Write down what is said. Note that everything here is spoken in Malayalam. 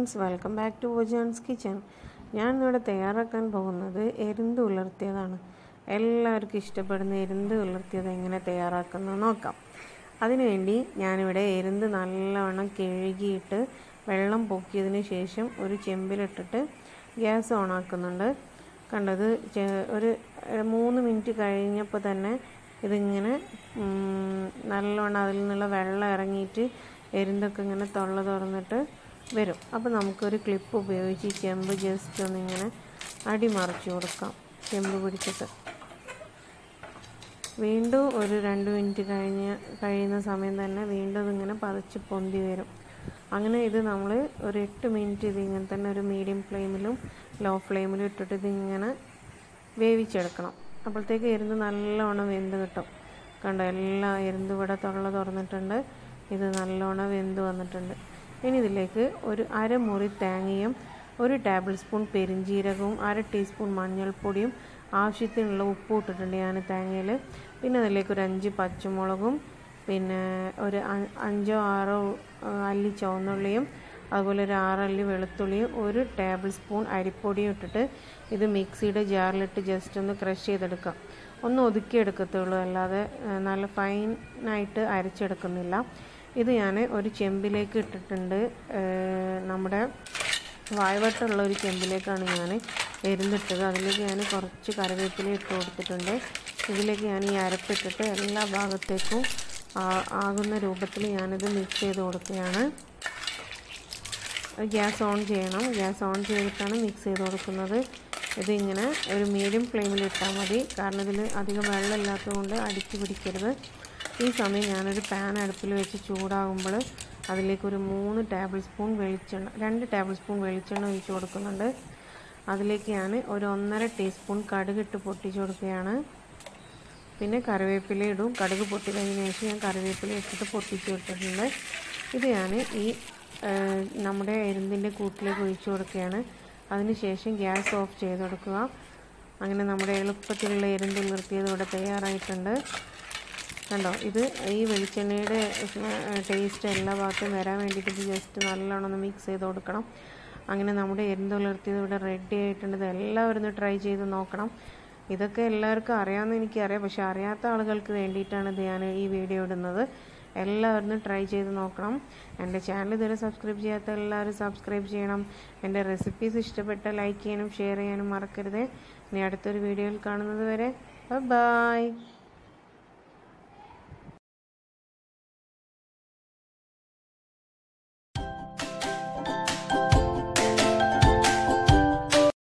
ഫ്രണ്ട്സ് വെൽക്കം ബാക്ക് ടു ഓജാൻസ് കിച്ചൺ ഞാൻ ഇവിടെ തയ്യാറാക്കാൻ പോകുന്നത് എരുന്ത് ഉലർത്തിയതാണ് എല്ലാവർക്കും ഇഷ്ടപ്പെടുന്ന എരുന്ത് ഉലർത്തിയത് എങ്ങനെ തയ്യാറാക്കുന്നത് നോക്കാം അതിനുവേണ്ടി ഞാനിവിടെ എരുന്ത് നല്ലവണ്ണം കഴുകിയിട്ട് വെള്ളം പൊക്കിയതിന് ശേഷം ഒരു ചെമ്പിലിട്ടിട്ട് ഗ്യാസ് ഓൺ ആക്കുന്നുണ്ട് കണ്ടത് ചെ- ഒരു ഏഹ്, മൂന്ന് മിനിറ്റ് കഴിഞ്ഞപ്പോൾ തന്നെ ഇതിങ്ങനെ ഉം, നല്ലവണ്ണം അതിൽ നിന്നുള്ള വെള്ളം ഇറങ്ങിയിട്ട് എരുന്തൊക്കെ ഇങ്ങനെ തൊള്ള തുറന്നിട്ട് വരും അപ്പോൾ നമുക്കൊരു ക്ലിപ്പ് ഉപയോഗിച്ച് ഈ ചെമ്പ് ജസ്റ്റ് ഒന്നിങ്ങനെ അടിമറിച്ച് കൊടുക്കാം ചെമ്പ് പിടിച്ചിട്ട് വീണ്ടും ഒരു രണ്ട് മിനിറ്റ് കഴിഞ്ഞ് കഴിയുന്ന സമയം തന്നെ വീണ്ടും ഇതിങ്ങനെ പതച്ച് പൊന്തി വരും അങ്ങനെ ഇത് നമ്മൾ ഒരു എട്ട് മിനിറ്റ് ഇത് ഇങ്ങനെ തന്നെ ഒരു മീഡിയം ഫ്ലെയിമിലും ലോ ഫ്ലെയിമിലും ഇട്ടിട്ട് ഇതിങ്ങനെ വേവിച്ചെടുക്കണം അപ്പോഴത്തേക്ക് എരുന്ന് നല്ലോണം വെന്ത് കിട്ടും കണ്ടോ എല്ലാ എരുന്ത് ഇവിടെ തൊള്ള തുറന്നിട്ടുണ്ട് ഇത് നല്ലോണം വെന്ത് വന്നിട്ടുണ്ട് ഇനി ഇതിലേക്ക് ഒരു അരമുറി തേങ്ങയും ഒരു ടേബിൾ സ്പൂൺ പെരിഞ്ജീരകവും അര ടീസ്പൂൺ മഞ്ഞൾപ്പൊടിയും ആവശ്യത്തിനുള്ള ഉപ്പും ഇട്ടിട്ടുണ്ട് ഞാൻ തേങ്ങയിൽ പിന്നെ അതിലേക്ക് ഒരു അഞ്ച് പച്ചമുളകും പിന്നെ ഒരു അ- അഞ്ചോ ആറോ ആ, അല്ലി ചുവന്നുള്ളിയും അതുപോലെ ഒരു ആറല്ലി വെളുത്തുള്ളിയും ഒരു ടേബിൾ സ്പൂൺ അരിപ്പൊടിയും ഇട്ടിട്ട് ഇത് മിക്സിയുടെ ജാറിലിട്ട് ജസ്റ്റ് ഒന്ന് ക്രഷ് ചെയ്തെടുക്കാം ഒന്ന് ഒതുക്കി എടുക്കത്തുള്ളൂ അല്ലാതെ ആ, നല്ല ഫൈനായിട്ട് അരച്ചെടുക്കുന്നില്ല ഇത് ഞാൻ ഒരു ചെമ്പിലേക്ക് ഇട്ടിട്ടുണ്ട് ആ, നമ്മുടെ വായ്വട്ടമുള്ള ഒരു ചെമ്പിലേക്കാണ് ഞാൻ എരുന്നിട്ടത് അതിലേക്ക് ഞാൻ കുറച്ച് കറിവേപ്പില ഇട്ട് കൊടുത്തിട്ടുണ്ട് ഇതിലേക്ക് ഞാൻ ഈ അരപ്പിട്ടിട്ട് എല്ലാ ഭാഗത്തേക്കും ആ- ആകുന്ന രൂപത്തിൽ ഞാനിത് മിക്സ് ചെയ്ത് കൊടുക്കുകയാണ് ഗ്യാസ് ഓൺ ചെയ്യണം ഗ്യാസ് ഓൺ ചെയ്തിട്ടാണ് മിക്സ് ചെയ്ത് കൊടുക്കുന്നത് ഇതിങ്ങനെ ഒരു മീഡിയം ഫ്ലെയിമിൽ ഇട്ടാൽ മതി കാരണം ഇതിൽ അധികം വെള്ളമില്ലാത്തത് കൊണ്ട് അടുക്കി പിടിക്കരുത് ഈ സമയം ഞാനൊരു പാൻ അടുപ്പിൽ വെച്ച് ചൂടാകുമ്പോൾ അതിലേക്ക് ഒരു മൂന്ന് ടേബിൾ സ്പൂൺ വെളിച്ചെണ്ണ രണ്ട് ടേബിൾ സ്പൂൺ വെളിച്ചെണ്ണ ഒഴിച്ച് കൊടുക്കുന്നുണ്ട് അതിലേക്ക് ഞാൻ ഒരു ഒന്നര ടീസ്പൂൺ കടുകിട്ട് പൊട്ടിച്ച് കൊടുക്കുകയാണ് പിന്നെ കറിവേപ്പില ഇടും കടുക് പൊട്ടി കഴിഞ്ഞ ശേഷം ഞാൻ കറിവേപ്പില ഇട്ടിട്ട് പൊട്ടിച്ച് ഇട്ടിട്ടുണ്ട് ഇത് ഞാൻ ഈ ആ, നമ്മുടെ എരുന്തിൻ്റെ കൂട്ടിലേക്ക് ഒഴിച്ചു കൊടുക്കുകയാണ് അതിനുശേഷം ഗ്യാസ് ഓഫ് ചെയ്ത് കൊടുക്കുക അങ്ങനെ നമ്മുടെ എളുപ്പത്തിലുള്ള എരുന്ത് നിർത്തിയത് ഇവിടെ തയ്യാറായിട്ടുണ്ട് കണ്ടോ ഇത് ഈ വെളിച്ചെണ്ണയുടെ ടേസ്റ്റ് എല്ലാ ഭാഗത്തും വരാൻ വേണ്ടിയിട്ട് ഇത് ജസ്റ്റ് നല്ലോണം ഒന്ന് മിക്സ് ചെയ്ത് കൊടുക്കണം അങ്ങനെ നമ്മുടെ എരുന്ത് ഉലർത്തിയത് ഇവിടെ റെഡി ആയിട്ടുണ്ട് ഇത് എല്ലാവരും ഒന്ന് ട്രൈ ചെയ്ത് നോക്കണം ഇതൊക്കെ എല്ലാവർക്കും അറിയാമെന്ന് എനിക്കറിയാം പക്ഷെ അറിയാത്ത ആളുകൾക്ക് വേണ്ടിയിട്ടാണ് ഇത് ഞാൻ ഈ വീഡിയോ ഇടുന്നത് എല്ലാവരും ട്രൈ ചെയ്ത് നോക്കണം എൻ്റെ ചാനൽ ഇതുവരെ സബ്സ്ക്രൈബ് ചെയ്യാത്ത എല്ലാവരും സബ്സ്ക്രൈബ് ചെയ്യണം എൻ്റെ റെസിപ്പീസ് ഇഷ്ടപ്പെട്ട ലൈക്ക് ചെയ്യാനും ഷെയർ ചെയ്യാനും മറക്കരുത് ഇനി അടുത്തൊരു വീഡിയോയിൽ കാണുന്നത് വരെ ബൈ